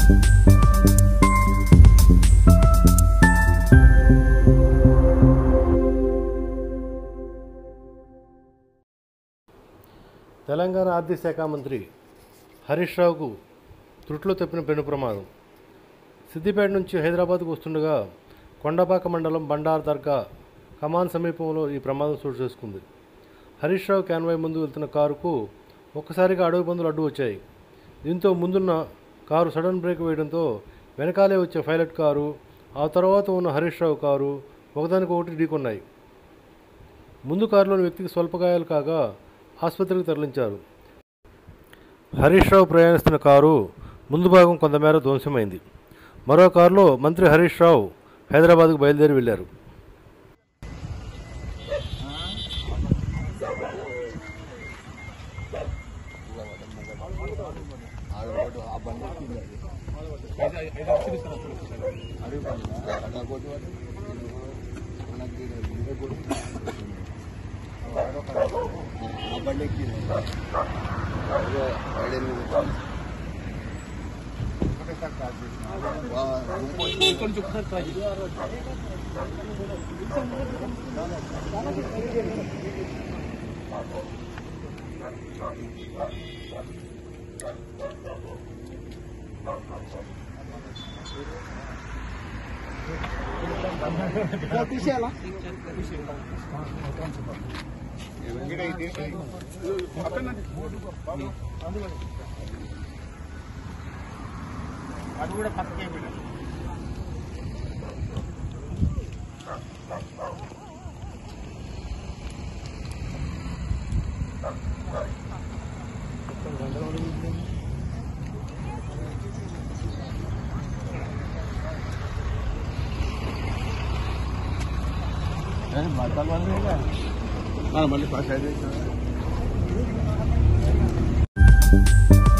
తెలంగాణ ఆర్థిక శాఖ మంత్రి హరీష్ రావుకు త్రుట్లో తప్పిన పెను ప్రమాదం సిద్దిపేట నుంచి హైదరాబాద్కు వస్తుండగా కొండపాక మండలం బండార్ దర్గా కమాన్ సమీపంలో ఈ ప్రమాదం చోటు చేసుకుంది హరీష్ రావు క్యాన్వాయ్ ముందు వెళ్తున్న కారుకు ఒక్కసారిగా అడవి పందులు అడ్డు వచ్చాయి దీంతో ముందున్న కారు సడన్ బ్రేక్ వేయడంతో వెనకాలే వచ్చే పైలట్ కారు ఆ తర్వాత ఉన్న హరీష్ రావు కారు ఒకదానికొకటి ఢీకొన్నాయి ముందు కారులోని వ్యక్తికి స్వల్ప గాయాలు కాగా ఆసుపత్రికి తరలించారు హరీష్ రావు ప్రయాణిస్తున్న కారు ముందు భాగం కొంతమేర ధ్వంసమైంది మరో కారులో మంత్రి హరీష్ రావు హైదరాబాద్కు బయలుదేరి వెళ్లారు అది కూడా పక్కకే బిడ్డ మళ్ళీ పాస్ అయితే